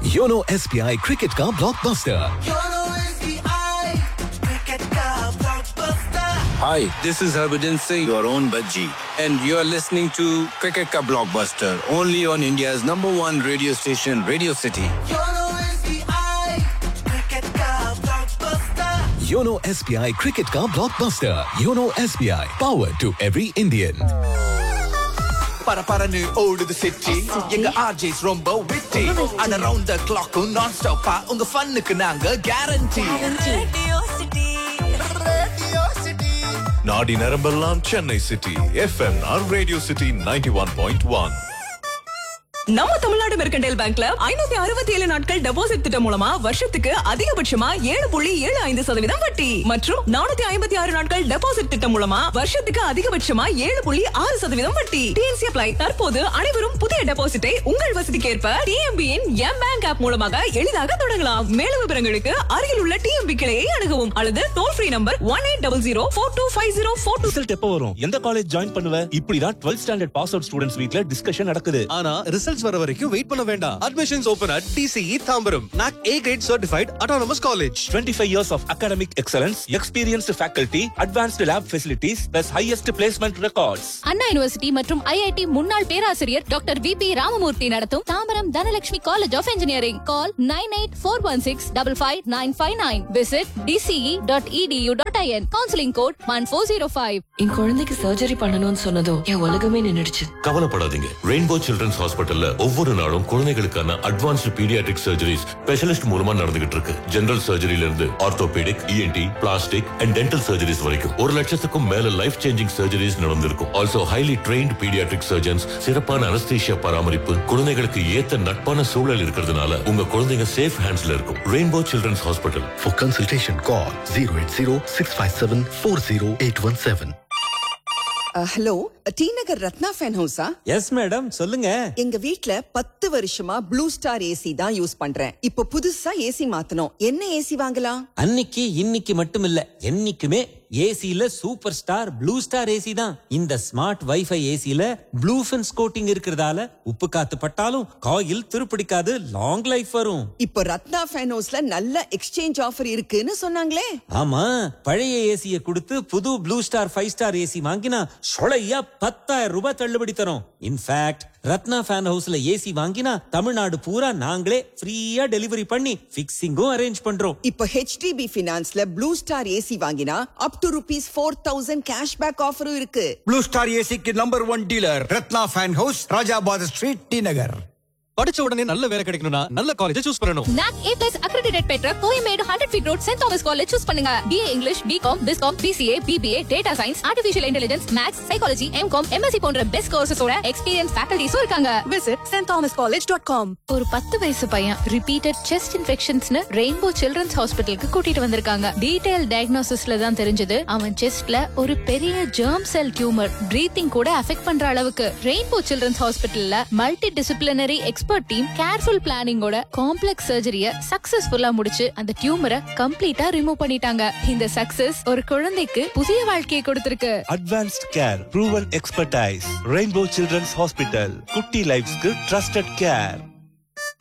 YONO SBI cricket का blockbuster Hi, this is Harbhajan Singh, your own Bajji, and you're listening to Cricket Ka Blockbuster, only on India's number one radio station, Radio City. YONO SBI cricket का blockbuster YONO SBI power to every Indian பரபரன்னு ஓடுது city எங்க RJs ரொம்ப witty and around the clock நான் ஸ்டாப்பா உங்க ஃபன்னுக்கு நாங்க கேரண்டி நாடி நரம்பெல்லாம் சென்னை சிட்டி எஃப்எம்ஆர் radio city ninety one point one நம்ம தமிழ்நாடு மெர்கண்டைல் பேங்க்ல ஐநூத்தி அறுபத்தி ஏழு நாட்கள் டெபாசிட் திட்டம் மூலமா வருஷத்துக்கு அதிகபட்சமா ஏழு புள்ளி ஏழு ஐந்து சதவீதம் வட்டி மற்றும் நானூத்தி ஐம்பத்தி ஆறு நாட்கள் டெபாசிட் திட்டம் மூலமா வருஷத்துக்கு அதிகபட்சமா ஏழு புள்ளி ஆறு சதவீதம் வட்டி டிஎன்சி அப்ளை தற்போது அனைவரும் புதிய டெபாசிட்டை உங்கள் வசதிக்கேற்ப டிஎம்பியின் எம் பேங்க் ஆப் மூலமாக எளிதாக தொடங்கலாம் மேலும் விவரங்களுக்கு அருகில் உள்ள டிஎம்பி கிளையை அணுகவும் அல்லது toll free number one eight double zero four two five zero four two result எப்போ வரும் எந்த காலேஜ் ஜாயின் பண்ணுவ இப்படிதான் 12th standard pass out students வீட்ல டிஸ்கஷன் நடக்குது ஆனா ரிசல்ட்ஸ் வர வரைக்கும் வெயிட் பண்ண வேண்டாம் admissions open at TCE Tambaram NAAC A grade certified autonomous college 25 years of academic excellence experienced faculty advanced lab facilities plus highest placement records Anna university மற்றும் IIT முன்னாள் பேராசிரியர் டாக்டர் வி பி ராமமூர்த்தி நடத்தும் Tambaram Dhanalakshmi college of engineering call nine eight four one six double five nine five nine visit TCE dot edu dot in counselling code one four zero five என் குழந்தைக்கு surgery பண்ணணும்னு சொன்னதும் என் உலகமே நின்னுடுச்சு கவலைப்படாதீங்க rainbow children's ஹாஸ்பிட்டல்ல ஒவ்வொரு நாளும் குழந்தைகளுக்கான அட்வான்ஸ்டு பீடியாட்ரிக் சர்ஜரிஸ் ஸ்பெஷலிஸ்ட் மூலமா நடந்துகிட்டு இருக்கு ஜெனரல் சர்ஜரியில இருந்து orthopaedic ENT plastic and dental surgeries வரைக்கும் ஒரு லட்சத்துக்கும் மேல லைஃப் சேஞ்சிங் சர்ஜரிஸ் நடந்திருக்கும் also highly trained paediatric surgeons சிறப்பான அனஸ்தீஷியா பராமரிப்பு குழந்தைகளுக்கு ஏத்த நட்பான சூழல் இருக்கிறதுனால உங்க குழந்தைங்க சேஃப் ஹேண்ட்ஸ்ல இருக்கும் rainbow children's hospital For consultation, call 080-657-40817. Hello T Nagar Ratna fan ஹவுஸா எஸ் மேடம் சொல்லுங்க எங்க வீட்ல பத்து வருஷமா ப்ளூ ஸ்டார் ஏசி தான் யூஸ் பண்றேன் இப்போ புதுசா ஏசி மாத்தணும் என்ன ஏசி வாங்கலாம் அன்னைக்கு இன்னைக்கு மட்டும் இல்ல என்னைக்குமே ஏசில super star blue star AC தான் இந்த ஸ்மார்ட் வைஃபை ஏசில ப்ளூ ஃபின்ஸ் கோட்டிங் இருக்கிறதால உப்பு காத்து பட்டாலும் காயில் துருப்பிடிக்காது லாங் லைஃப் வரும் இப்போ ரத்னா ஃபேன் ஹவுஸ்ல நல்ல எக்ஸ்சேஞ்ச் ஆஃபர் இருக்குன்னு சொன்னாங்களே ஆமா பழைய ஏசிய கொடுத்து புது blue star five star AC வாங்கினா சொலையா பத்தாயிரம் ரூபாய் தள்ளுபடி தரும் இன்ஃபேக்ட் ரத்னா ஃபேன் ஹவுஸ்ல ஏசி வாங்கினா தமிழ்நாடு பூரா நாங்களே ஃப்ரீயா டெலிவரி பண்ணி ஃபிக்ஸிங்கும் அரேஞ்ச் பண்றோம் இப்போ ஹெச்டிபி பினான்ஸ்ல ப்ளூ ஸ்டார் ஏசி வாங்கினா up to rupees four thousand cashback ஆஃபரும் இருக்கு ப்ளூ ஸ்டார் ஏசிக்கு number one dealer Ratna fan house Rajabath street T Nagar படிச்ச உடனே நல்ல வேலை கிடைக்கணும்னா நல்ல காலேஜ் சூஸ் பண்ணணும் நாக் ஏ பிளஸ் அக்ரெடிடேட் பெற்ற Koyambedu hundred feet road saint Thomas college choose பண்ணுங்க BA English BCom BSc BCA BBA data science artificial intelligence maths psychology MCom MSc போன்ற பெஸ்ட் கோர்சஸோட எக்ஸ்பீரியன்ஸ் ஃபேக்கல்டிஸும் இருக்காங்க visit saint Thomas college dot com ஒரு பத்து வயசு பையன் repeated chest இன்ஃபெக்ஷன்ஸ்னு rainbow children's ஹாஸ்பிட்டலுக்கு கூட்டிட்டு வந்திருக்காங்க டீடைல் டயக்னோசிஸ்ல தான் தெரிஞ்சது அவன் செஸ்ட்ல ஒரு பெரிய ஜெர்ம் செல் டியூமர் பிரீத்திங் கூட அஃபெக்ட் பண்ற அளவுக்கு ரெயின்போ சில்ட்ரன்ஸ் ஹாஸ்பிட்டல்ல multi disciplinary expert team careful பிளானிங்கோட காம்ப்ளெக்ஸ் சர்ஜரிய சக்சஸ்ஃபுல்லா முடிச்சு அந்த டியூமரை கம்ப்ளீட்டா ரிமூவ் பண்ணிட்டாங்க இந்த சக்சஸ் ஒரு குழந்தைக்கு புதிய வாழ்க்கையை கொடுத்திருக்கு advanced care proven expertise rainbow children's hospital குட்டி லைஃப்ஸ்க்கு trusted care